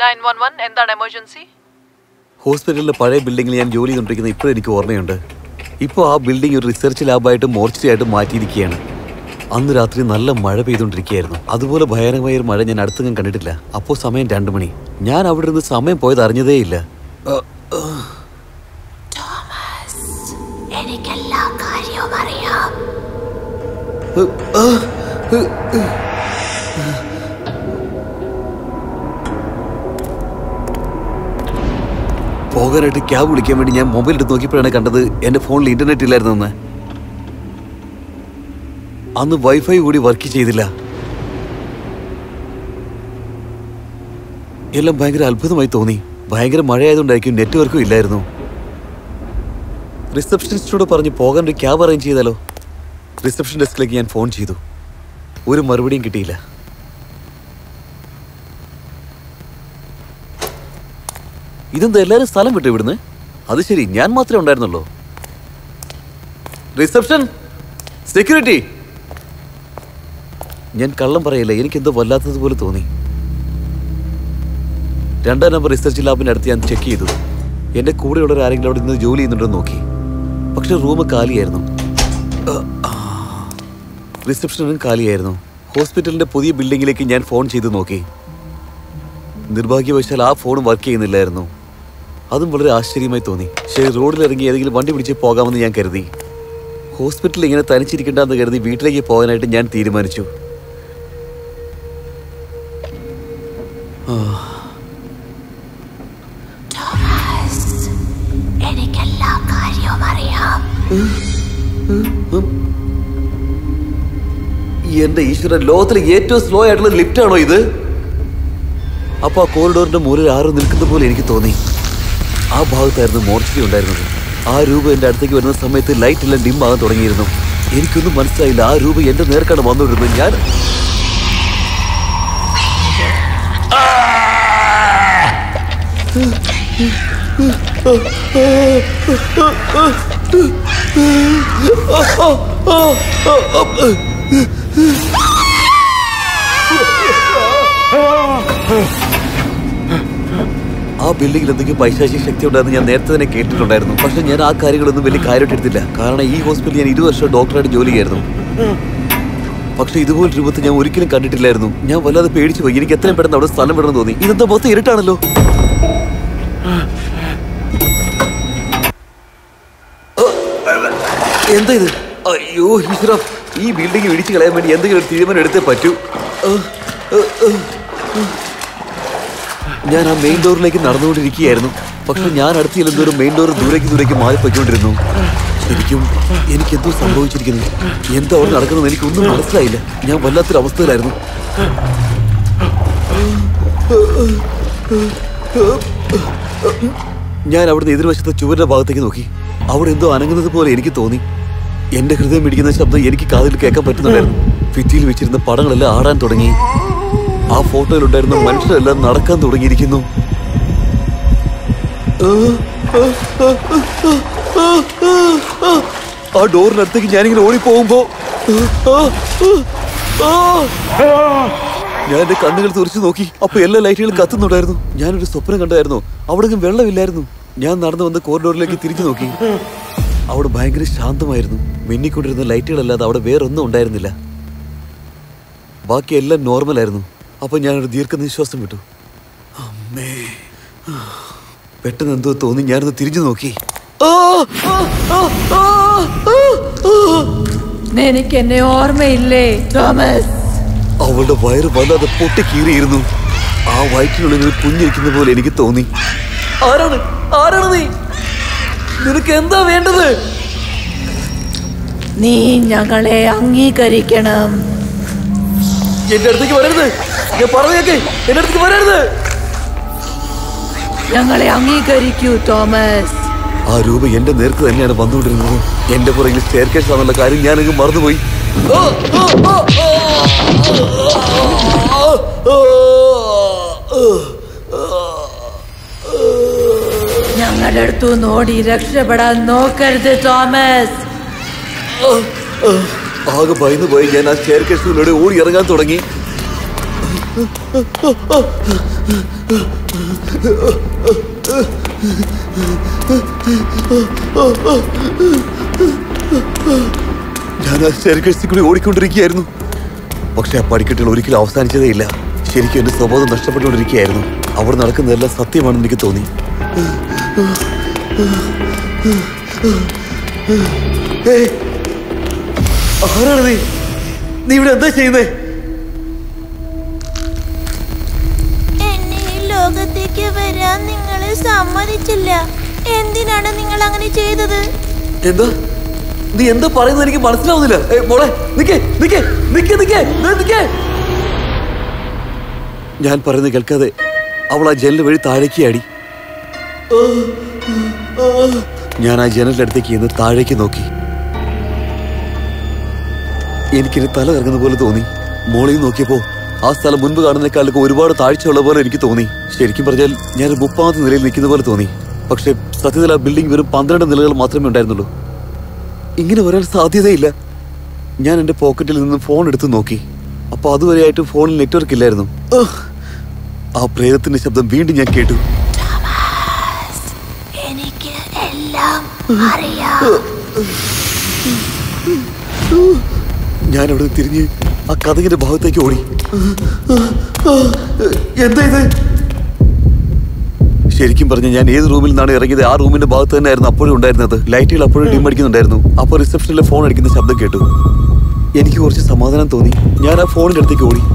Nine one one എന്താണ് emergency ഹോസ്പിറ്റലിലെ പഴയ ബിൽഡിങ്ങിൽ ഞാൻ ജോലി ചെയ്തുകൊണ്ടിരിക്കുന്ന ഇപ്പോഴും എനിക്ക് ഓർമ്മയുണ്ട് ഇപ്പോൾ ആ ബിൽഡിംഗ് ഒരു റിസർച്ച് ലാബായിട്ട് മോർച്ചറി ആയിട്ട് മാറ്റിയിരിക്കുകയാണ് അന്ന് രാത്രി നല്ല മഴ പെയ്തുകൊണ്ടിരിക്കുകയായിരുന്നു അതുപോലെ ഭയാനകമായ ഒരു മഴ ഞാൻ അടുത്തെങ്ങും കണ്ടിട്ടില്ല അപ്പോൾ സമയം രണ്ടു മണി ഞാൻ അവിടെ നിന്ന് സമയം പോയത് അറിഞ്ഞതേയില്ല അ, അ. എനിക്കെല്ലാ കാര്യവും അറിയാം പോകാനായിട്ട് ക്യാബ് വിളിക്കാൻ വേണ്ടി ഞാൻ മൊബൈൽ എടുത്ത് നോക്കിയപ്പോഴാണ് കണ്ടത് എന്റെ ഫോണിൽ ഇന്റർനെറ്റ് ഇല്ലായിരുന്നെന്ന് അന്ന് വൈഫൈ കൂടി വർക്ക് ചെയ്തില്ല എല്ലാം ഭയങ്കര അത്ഭുതമായി തോന്നി ഭയങ്കര മഴയായതുകൊണ്ടായിരിക്കും നെറ്റ്വർക്കും ഇല്ലായിരുന്നു റിസപ്ഷനിസ്റ്റിനോട് പറഞ്ഞ് പോകാൻ ഒരു ക്യാബ് അറേഞ്ച് ചെയ്താലോ റിസപ്ഷൻ ഡെസ്കിലേക്ക് ഞാൻ ഫോൺ ചെയ്തു ഒരു മറുപടിയും കിട്ടിയില്ല ഇതെന്താ എല്ലാരും സ്ഥലം വിട്ടു ഇവിടുന്ന് അത് ശരി ഞാൻ മാത്രമേ ഉണ്ടായിരുന്നുള്ളൂ റിസപ്ഷൻ സെക്യൂരിറ്റി ഞാൻ കള്ളം പറയില്ല എനിക്കെന്തോ വല്ലാത്തതുപോലെ തോന്നി രണ്ടാം നമ്പർ റിസർച്ച് ലാബിന്റെ അടുത്ത് ഞാൻ ചെക്ക് ചെയ്തു എന്റെ കൂടെയുള്ളവർ ആരെങ്കിലും അവിടെ നിന്ന് ജോലി ചെയ്യുന്നുണ്ടോ എന്ന് നോക്കി പക്ഷെ റൂം കാലിയായിരുന്നു റിസപ്ഷനും കാലിയായിരുന്നു ഹോസ്പിറ്റലിന്റെ പുതിയ ബിൽഡിങ്ങിലേക്ക് ഞാൻ ഫോൺ ചെയ്ത് നോക്കി നിർഭാഗ്യവശാൽ ആ ഫോൺ വർക്ക് ചെയ്യുന്നില്ലായിരുന്നു അതും വളരെ ആശ്ചര്യമായി തോന്നി ശരി റോഡിൽ ഇറങ്ങി ഏതെങ്കിലും വണ്ടി പിടിച്ച് പോകാമെന്ന് ഞാൻ കരുതി ഹോസ്പിറ്റലിൽ ഇങ്ങനെ തനിച്ചിരിക്കണ്ടെന്ന് കരുതി വീട്ടിലേക്ക് പോകാനായിട്ട് ഞാൻ തീരുമാനിച്ചു എനിക്കെല്ലാ കാര്യവും അറിയാം എന്റെ ഈശ്വരൻ ലോകത്തിലെ ഏറ്റവും സ്ലോ ആയിട്ടുള്ള ലിഫ്റ്റ് ആണോ ഇത് അപ്പൊ ആ കോറിഡോറിന്റെ മുകളിൽ ആരോ നിൽക്കുന്ന പോലെ എനിക്ക് തോന്നി ആ ഭാഗത്തായിരുന്നു മോർച്ചറി ഉണ്ടായിരുന്നത് ആ രൂപ എന്റെ അടുത്തേക്ക് വരുന്ന സമയത്ത് ലൈറ്റ് എല്ലാം ഡിം ആകാൻ തുടങ്ങിയിരുന്നു എനിക്കൊന്നും മനസ്സിലായില്ല ആ രൂപ എന്റെ നേർക്കാണ് വന്നുകൊണ്ടിരുന്നത് ഞാൻ ആ ബിൽഡിംഗിൽ എന്തെങ്കിലും പൈശാചിക ശക്തി ഉണ്ടെന്ന് ഞാൻ നേരത്തെ തന്നെ കേട്ടിട്ടുണ്ടായിരുന്നു പക്ഷെ ഞാൻ ആ കാര്യങ്ങളൊന്നും വലിയ കാര്യമായിട്ട് എടുത്തില്ല കാരണം ഈ ഹോസ്പിറ്റലിൽ ഞാൻ ഇരുപത് വർഷം ഡോക്ടറായിട്ട് ജോലി ചെയ്യായിരുന്നു പക്ഷെ ഇതുപോലെ രൂപത്തിൽ ഞാൻ ഒരിക്കലും കണ്ടിട്ടില്ലായിരുന്നു ഞാൻ വല്ലാതെ പേടിച്ചു പോയി എനിക്ക് എത്രയും പെട്ടെന്ന് അവിടെ സ്ഥലം വിടണം തോന്നി ഇതെന്താ മൊത്തം ഇരുട്ടാണല്ലോ എന്താ ഇത് അയ്യോ ഈശ്വര ഈ ബിൽഡിംഗ് ഇടിച്ചു കളയാൻ വേണ്ടി എന്തെങ്കിലും ഒരു തീരുമാനം എടുത്തേ പറ്റൂ അഹ്, അഹ്, അഹ്, അഹ്. ഞാൻ ആ മെയിൻ ഡോറിലേക്ക് നടന്നുകൊണ്ടിരിക്കുകയായിരുന്നു പക്ഷെ ഞാൻ അടുത്ത് ചെല്ലുന്ന ഒരു മെയിൻ ഡോർ ദൂരേക്ക് ദൂരേക്ക് മാറിപ്പോയിക്കൊണ്ടിരുന്നു ശരിക്കും എനിക്ക് എന്തോ സംഭവിച്ചിരിക്കുന്നു എന്താ അവിടെ നടക്കുന്നത് എനിക്കൊന്നും മനസ്സിലായില്ല ഞാൻ വല്ലാത്തൊരു അവസ്ഥയിലായിരുന്നു ഞാൻ അവിടുന്ന് എതിർവശത്തെ ചുവരുടെ ഭാഗത്തേക്ക് നോക്കി അവിടെ എന്തോ അനങ്ങുന്നത് പോലെ എനിക്ക് തോന്നി എന്റെ ഹൃദയം ഇടിക്കുന്ന ശബ്ദം എനിക്ക് കാതിൽ കേൾക്കാൻ പറ്റുന്നുണ്ടായിരുന്നു ഭിത്തിയിൽ വെച്ചിരുന്ന പടങ്ങളെല്ലാം ആടാൻ തുടങ്ങി ആ ഫോട്ടോയിലുണ്ടായിരുന്ന മനുഷ്യരെല്ലാം നടക്കാൻ തുടങ്ങിയിരിക്കുന്നു ആ ഡോറിനടുത്തേക്ക് ഞാനിങ്ങനെ ഓടിപ്പോകുമ്പോ ഞാൻ എന്റെ കണ്ണുകൾ തുറച്ചു നോക്കി അപ്പൊ എല്ലാ ലൈറ്റുകളും കത്തുന്നുണ്ടായിരുന്നു ഞാനൊരു സ്വപ്നം കണ്ടായിരുന്നു അവിടെ വെള്ളമില്ലായിരുന്നു ഞാൻ നടന്നു വന്ന കോറിഡോറിലേക്ക് തിരിഞ്ഞു നോക്കി അവിടെ ഭയങ്കര ശാന്തമായിരുന്നു മിന്നിക്കൊണ്ടിരുന്ന ലൈറ്റുകളല്ലാതെ അവിടെ വേറൊന്നും ഉണ്ടായിരുന്നില്ല ബാക്കി എല്ലാം നോർമൽ ആയിരുന്നു അപ്പൊ ഞാനൊരു ദീർഘനിശ്വാസം വിട്ടു അമ്മേ പെട്ടെന്ന് എന്തോ തോന്നി ഞാനൊന്ന് തിരിഞ്ഞു നോക്കി ആ, ആ, ആ, ആ, ആ, ആ. നിനക്ക് എന്നെ ഓർമ്മയില്ലേ തോമസ് അവളുടെ വയറ് വല്ലാതെ പൊട്ടിക്കീറിയിരുന്നു ആ വയറ്റിനുള്ളിൽ ഒരു കുഞ്ഞിരിക്കുന്ന പോലെ എനിക്ക് തോന്നി ആരാണ് ആരാണ് നീ നിനക്ക് എന്താ വേണ്ടത് നീ ഞങ്ങളെ അംഗീകരിക്കണം എന്റെ അടുത്തേക്ക് വരരുത് ഞാൻ പറഞ്ഞേക്കെ എന്റെ അടുത്തേക്ക് വരരുത് ഞങ്ങളെ അംഗീകരിക്കൂ തോമസ് ആ രൂപ എന്റെ നേർക്ക് തന്നെയാണ് വന്നുകൊണ്ടിരുന്നത് എന്റെ പുറകിൽ സ്റ്റെയർ കേസ് ആണെന്നുള്ള കാര്യം ഞാനങ്ങ് മറന്നുപോയി ആ, ആ, ആ, ആ, ആ, ആ, ആ, ഞങ്ങളുടെ അടുത്തു ഓടി രക്ഷപ്പെടാൻ നോക്കരുത് തോമസ് ആകെ ഭയന്നു പോയി ഞാൻ ആ സ്റ്റെയർ കേസിലൂടെ ഓടി ഇറങ്ങാൻ തുടങ്ങി ഞാൻ ആ സ്റ്റെയർകേഴ്സിൽ കൂടി ഓടിക്കൊണ്ടിരിക്കുകയായിരുന്നു പക്ഷെ ആ പടിക്കെട്ടുകൾ ഒരിക്കലും അവസാനിച്ചതേ ഇല്ല ശരിക്കും എന്റെ സ്വബോധം നഷ്ടപ്പെട്ടുകൊണ്ടിരിക്കുകയായിരുന്നു അവിടെ നടക്കുന്നതെല്ലാം സത്യമാണെന്ന് എനിക്ക് തോന്നി ഏയ്, ആരാണ് നീ നീ ഇവിടെ എന്താ ചെയ്യുന്നേ എന്നെ ഈ ലോകത്തേക്ക് വരാൻ നിങ്ങൾ സമ്മതിച്ചില്ല എന്തിനാണ് നിങ്ങൾ അങ്ങനെ ചെയ്തത് എന്താ നീ എന്താ പറയുന്നത് എനിക്ക് മനസ്സിലാവുന്നില്ല ഏയ്, മോളെ നിക്കേ നിക്കേ നിക്കേ നിക്കേ ദേ നിക്കേ ഞാൻ പറയുന്നത് കേൾക്കാതെ അവൾ ആ ജനൽ വഴി താഴേക്ക് ആടി ഞാൻ ആ ജനലിന്റെ അടുത്തേക്ക് ഇന്ന് താഴേക്ക് നോക്കി എനിക്കിനി തല കറങ്ങുന്ന പോലെ തോന്നി മോളിൽ നോക്കിയപ്പോ ആ സ്ഥലം മുൻപ് കാണുന്നതിനേക്കാളൊക്കെ ഒരുപാട് താഴ്ചയുള്ള പോലെ എനിക്ക് തോന്നി ശരിക്കും പറഞ്ഞാൽ ഞാൻ മുപ്പാമത്തെ നിലയിൽ നിൽക്കുന്ന പോലെ തോന്നി പക്ഷെ സത്യത്തിൽ ആ ബിൽഡിംഗ് വെറും പന്ത്രണ്ട് നിലകൾ മാത്രമേ ഉണ്ടായിരുന്നുള്ളൂ ഇങ്ങനെ വരാൻ സാധ്യതയില്ല ഞാൻ എന്റെ പോക്കറ്റിൽ നിന്നും ഫോൺ എടുത്ത് നോക്കി അപ്പൊ അതുവരെയായിട്ട് ഫോണിൽ നെറ്റ്വർക്ക് ഇല്ലായിരുന്നു ഉഹ്. ആ പ്രേതത്തിന്റെ ശബ്ദം വീണ്ടും ഞാൻ കേട്ടു എനിക്ക് എല്ലാം അറിയാം ഞാൻ അവിടെ തിരിഞ്ഞ് ആ കഥകിന്റെ ഭാഗത്തേക്ക് ഓടി എന്താ ഇത് ശരിക്കും പറഞ്ഞ ഞാൻ ഏത് റൂമിൽ നിന്നാണ് ഇറങ്ങിയത് ആ റൂമിന്റെ ഭാഗത്ത് തന്നെയായിരുന്നു അപ്പോഴും ഉണ്ടായിരുന്നത് ലൈറ്റുകൾ അപ്പോഴും ഡിം അടിക്കുന്നുണ്ടായിരുന്നു അപ്പോൾ റിസപ്ഷനിലെ ഫോൺ അടിക്കുന്ന ശബ്ദം കേട്ടു എനിക്ക് കുറച്ച് സമാധാനം തോന്നി ഞാൻ ആ ഫോണിന്റെ അടുത്തേക്ക് ഓടി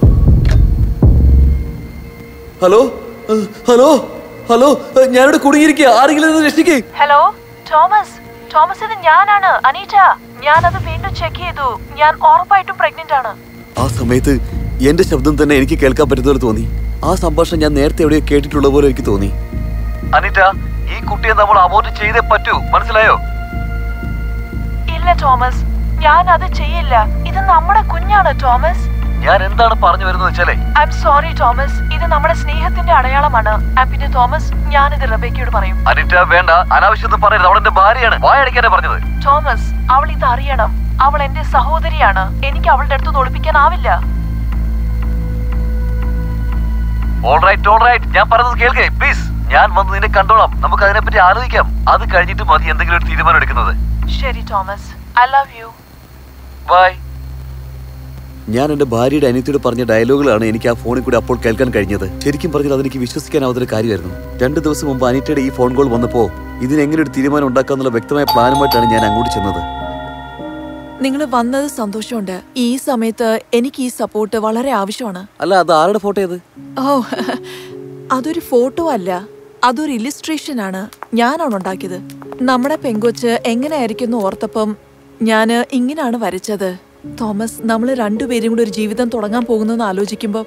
ഹലോ ഏഹ്, ഹലോ ഹലോ ഏഹ്, ഞാനിവിടെ കുടുങ്ങിയിരിക്കുക ആരെങ്കിലും എന്നെ രക്ഷിക്കേ ഹലോ തോമസ് തോമസ് ഇത് ഞാനാണ് അനീറ്റ ഞാനത് വീണ്ടും ചെക്ക് ചെയ്തു ഞാൻ ഉറപ്പായിട്ടും പ്രഗ്നന്റ് ആണ് ആ സമയത്ത് എന്റെ ശബ്ദം തന്നെ എനിക്ക് കേൾക്കാൻ പറ്റുന്ന പോലെ തോന്നി ആ സംഭാഷണം ഞാൻ നേരത്തെ എവിടെയോ കേട്ടിട്ടുള്ള പോലെ എനിക്ക് തോന്നി അനിറ്റ ഈ കുട്ടിയെ നമ്മൾ അബോർട്ട് ചെയ്തേ പറ്റൂ മനസ്സിലായോ ഇല്ല തോമസ് ഞാൻ അത് ചെയ്യില്ല ഇത് നമ്മുടെ കുഞ്ഞാണ് തോമസ് ഞാൻ എന്താണ് പറഞ്ഞു വരുന്നത് വെച്ചാലേ ഐ എം സോറി തോമസ് ഇത് നമ്മുടെ സ്നേഹത്തിന്റെ അടയാളമാണ് ആ, പിന്നെ തോമസ് ഞാനിത് റബേക്കയോട് പറയും അനിറ്റ വേണ്ട അനാവശ്യം പറയരുത് അവളെന്റെ ഭാര്യയാണ് വായടിക്കാനാ പറഞ്ഞത് തോമസ് അവൾ ഇത് അറിയണം അവൾ എന്റെ സഹോദരിയാണ് എനിക്ക് അവളുടെ അടുത്ത് ഒളിപ്പിക്കാനാവില്ല ഓൾറൈറ്റ് ഓൾറൈറ്റ് ഞാൻ പറയുന്നത് കേൾക്കേ പ്ലീസ് ഞാൻ വന്ന് നിന്നെ കണ്ടോളാം നമുക്ക് അതിനെപ്പറ്റി ആലോചിക്കാം അത് കഴിഞ്ഞിട്ട് മതി എന്തെങ്കിലും ഒരു തീരുമാനം എടുക്കുന്നത് ശരി Thomas I love you bye ഞാൻ എന്റെ ഭാര്യയുടെ അനിയത്തിയോട് പറഞ്ഞ ഡയലോഗുകളാണ് എനിക്ക് ആ ഫോണിൽ കൂടി അപ്പോൾ കേൾക്കാൻ കഴിഞ്ഞത് ശരിക്കും പറഞ്ഞാൽ അതെനിക്ക് വിശ്വസിക്കാനാവാത്തൊരു കാര്യമായിരുന്നു രണ്ട് ദിവസം മുമ്പ് അനിറ്റയുടെ ഈ ഫോൺ കോൾ വന്നപ്പോ ഇതിനെങ്ങനെ ഒരു തീരുമാനം ഉണ്ടാക്കാന്നുള്ള വ്യക്തമായ പ്ലാനുമായിട്ടാണ് ഞാൻ അങ്ങോട്ട് ചെന്നത് നിങ്ങൾ വന്നത് സന്തോഷമുണ്ട് ഈ സമയത്ത് എനിക്ക് ഈ സപ്പോർട്ട് വളരെ ആവശ്യമാണ് അല്ല അത് ആരുടെ ഫോട്ടോ ഏത് ഓ അതൊരു ഫോട്ടോ അല്ല അതൊരു ഇലിസ്ട്രേഷൻ ആണ് ഞാനാണ് ഉണ്ടാക്കിയത് നമ്മുടെ പെങ്കൊച്ച് എങ്ങനെയായിരിക്കും എന്ന് ഓർത്തപ്പം ഞാൻ ഇങ്ങനെയാണ് വരച്ചത് തോമസ് നമ്മൾ രണ്ടുപേരും കൂടെ ഒരു ജീവിതം തുടങ്ങാൻ പോകുന്നെന്ന് ആലോചിക്കുമ്പോൾ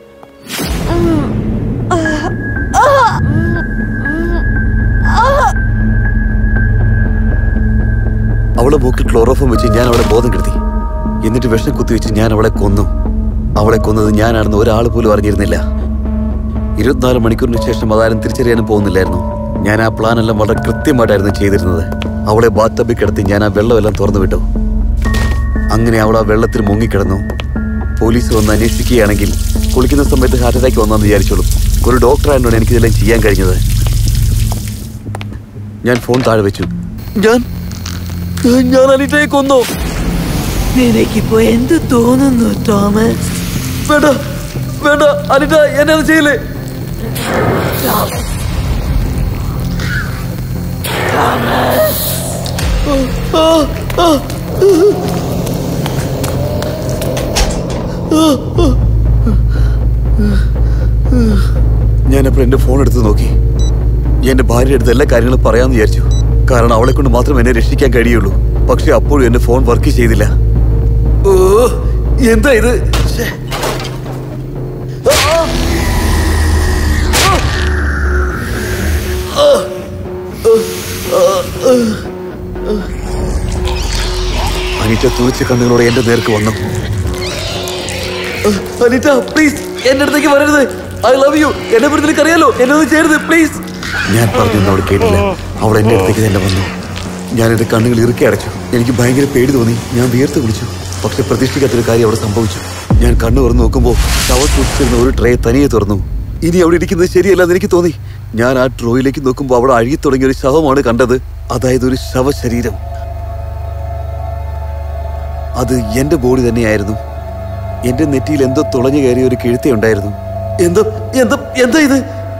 അവളെ മൂക്കിൽ ക്ലോറോഫോം വെച്ച് ഞാൻ അവളെ ബോധം കെടുത്തി എന്നിട്ട് വിഷം കുത്തിവെച്ച് ഞാൻ അവളെ കൊന്നു അവളെ കൊന്നത് ഞാനാണെന്ന് ഒരാൾ പോലും അറിഞ്ഞിരുന്നില്ല ഇരുപത്തിനാല് മണിക്കൂറിന് ശേഷം അതാരും തിരിച്ചറിയാനും പോകുന്നില്ലായിരുന്നു ഞാൻ ആ പ്ലാൻ എല്ലാം വളരെ കൃത്യമായിട്ടായിരുന്നു ചെയ്തിരുന്നത് അവളെ ബാത്തബിൽ കിടത്തി ഞാൻ ആ വെള്ളമെല്ലാം തുറന്നു വിട്ടു അങ്ങനെ അവൾ ആ വെള്ളത്തിൽ മുങ്ങിക്കിടന്നു പോലീസ് വന്ന് അന്വേഷിക്കുകയാണെങ്കിൽ കുളിക്കുന്ന സമയത്ത് ഹാർട്ട് അറ്റാക്ക് വന്നെന്ന് വിചാരിച്ചോളും ഒരു ഡോക്ടറായതുകൊണ്ട് എനിക്കിതെല്ലാം ചെയ്യാൻ കഴിഞ്ഞത് ഞാൻ ഫോൺ താഴെ വെച്ചു ഞാൻ ഞാൻ അനിറ്റയെ കൊന്നു നിനക്കിപ്പോ എന്ത് തോന്നുന്നു തോമസ് വേണ്ട വേണ്ട അനിറ്റ എന്നെ അത് ചെയ്യില്ലേ ആ, ആ, ഞാനപ്പോൾ എന്റെ ഫോൺ എടുത്ത് നോക്കി എന്റെ ഭാര്യ അടുത്ത് എല്ലാ കാര്യങ്ങളും പറയാമെന്ന് വിചാരിച്ചു കാരണം അവളെ കൊണ്ട് മാത്രം എന്നെ രക്ഷിക്കാൻ കഴിയുള്ളൂ പക്ഷെ അപ്പോഴും എന്റെ ഫോൺ വർക്ക് ചെയ്തില്ല ഓ എന്താ ഇത് ശ്ശേ. ആ! അനിറ്റ തുറിച്ച കണ്ണുകളോടെ എന്റെ നേർക്ക് വന്നു അനിറ്റ പ്ലീസ് എന്റെ അടുത്തേക്ക് വരരുത് ഐ ലവ് യു എന്നെ പറ്റി നിനക്ക് അറിയാലോ എന്നെ ഒന്ന് ചേരുത് പ്ലീസ് ഞാൻ പറഞ്ഞു അവൾ കേട്ടില്ല അവൾ എന്റെ അടുത്തേക്ക് തന്നെ വന്നു ഞാൻ എന്റെ കണ്ണുകൾ ഇറുക്കി അടച്ചു എനിക്ക് ഭയങ്കര പേടി തോന്നി ഞാൻ വിയർത്ത് വിളിച്ചു പക്ഷെ പ്രതീക്ഷിക്കാത്തൊരു കാര്യം അവിടെ സംഭവിച്ചു ഞാൻ കണ്ണു തുറന്ന് നോക്കുമ്പോൾ ഷവർ സൂക്ഷിച്ചിരുന്ന ഒരു ട്രേ തനിയെ തുറന്നു ഇനി അവിടെ ഇരിക്കുന്നത് ശരിയല്ലെന്ന് എനിക്ക് തോന്നി ഞാൻ ആ ഡ്രോയിലേക്ക് നോക്കുമ്പോൾ അവിടെ അഴുകി തുടങ്ങിയ ഒരു ശവമാണ് കണ്ടത് അതായത് ഒരു ശവശരീരം അത് എന്റെ ബോഡി തന്നെയായിരുന്നു എന്റെ നെറ്റിയിൽ എന്തോ തുളഞ്ഞു കയറിയ ഒരു കിഴുത്തയുണ്ടായിരുന്നു എന്തോ എന്തോ എന്താ ഇത്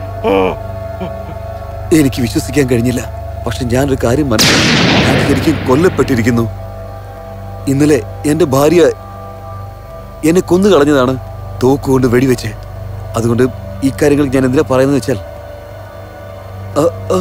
എനിക്ക് വിശ്വസിക്കാൻ കഴിഞ്ഞില്ല പക്ഷെ ഞാനൊരു കാര്യം മനസ്സിലാക്കി ഞാൻ ശരിക്കും കൊല്ലപ്പെട്ടിരിക്കുന്നു ഇന്നലെ എന്റെ ഭാര്യ എന്നെ കൊന്നു കളഞ്ഞതാണ് തോക്കുകൊണ്ട് വെടിവെച്ച് അതുകൊണ്ട് ഈ കാര്യങ്ങൾ ഞാൻ എന്തിനാ പറയുന്നത് വെച്ചാൽ ആ, ആ.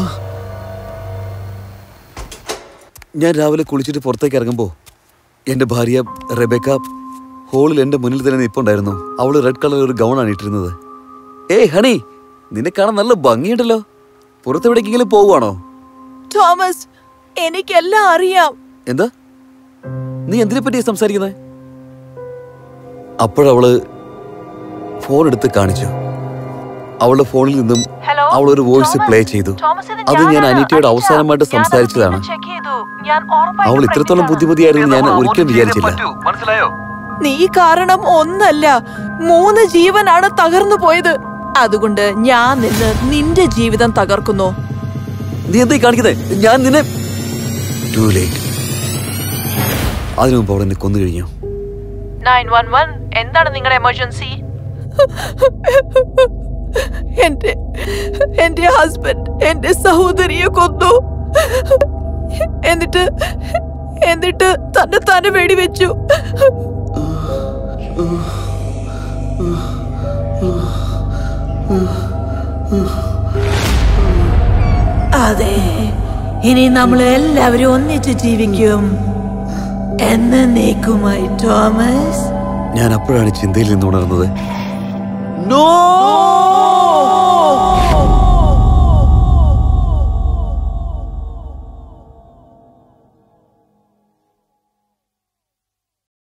ഞാൻ രാവിലെ കുളിച്ചിട്ട് പുറത്തേക്ക് ഇറങ്ങുമ്പോൾ എൻ്റെ ഭാര്യ റെബേക്ക ഹോളിൽ എൻ്റെ മുന്നിൽ തന്നെ നിൽപ്പുണ്ടായിരുന്നു അവള് റെഡ് കളർ ഒരു ഗൗണാണ് ഇട്ടിരുന്നത് ഏയ് ഹണി നിന്നെ കാണാൻ നല്ല ഭംഗിയുണ്ടല്ലോ പുറത്തെവിടേക്കെങ്കിലും പോവുകയാണോ തോമസ് എനിക്കെല്ലാം അറിയാം എന്താ നീ എന്തിനെ പറ്റിയാ സംസാരിക്കുന്നത് അപ്പോഴവള് ഫോൺ എടുത്ത് കാണിച്ചു അവളുടെ ഫോണിൽ നിന്നും ഹലോ അവൾ ഒരു വോയിസ് തോമസ്? പ്ലേ ചെയ്തു തോമസ്, ഇത് അത് ഞാൻ ഞാനാണ്. അനീറ്റയോട് അനീറ്റ, അവസാനമായിട്ട് ഞാനത് സംസാരിച്ചതാണ് വീണ്ടും check ചെയ്തു. ഞാൻ ഉറപ്പായിട്ടും അവൾ ഇത്രത്തോളം pregnant ആണ്. ബുദ്ധിമതിയായിരുന്നു ഞാൻ ഒരിക്കലും വിചാരിച്ചില്ല മനസ്സിലായോ നീ കാരണം ഒന്നല്ല മൂന്ന് ജീവനാണ് തകർന്നു പോയത് അതുകൊണ്ട് ഞാൻ നിന്ന് നിന്റെ ജീവിതം തകർക്കുന്നു നീ എന്തായി കാണിക്കുന്നത് ഞാൻ നിന്നെ ടു ലേറ്റ് അതിനു മുമ്പ് അവൾ എന്നെ കൊന്നു കഴിഞ്ഞു 911 എന്താണ് നിങ്ങളുടെ എമർജൻസി എന്റെ എന്റെ ഹസ്ബൻഡ് എന്റെ സഹോദരിയെ കൊന്നു എന്നിട്ട് എന്നിട്ട് തന്നെ തന്നെ വെടിവെച്ചു അതെ ഇനി നമ്മൾ എല്ലാവരും ഒന്നിച്ച് ജീവിക്കും എന്ന് നീക്കുമായി തോമസ് ഞാൻ അപ്പോഴാണ് ചിന്തയിൽ നിന്ന് ഉണർന്നത് നോ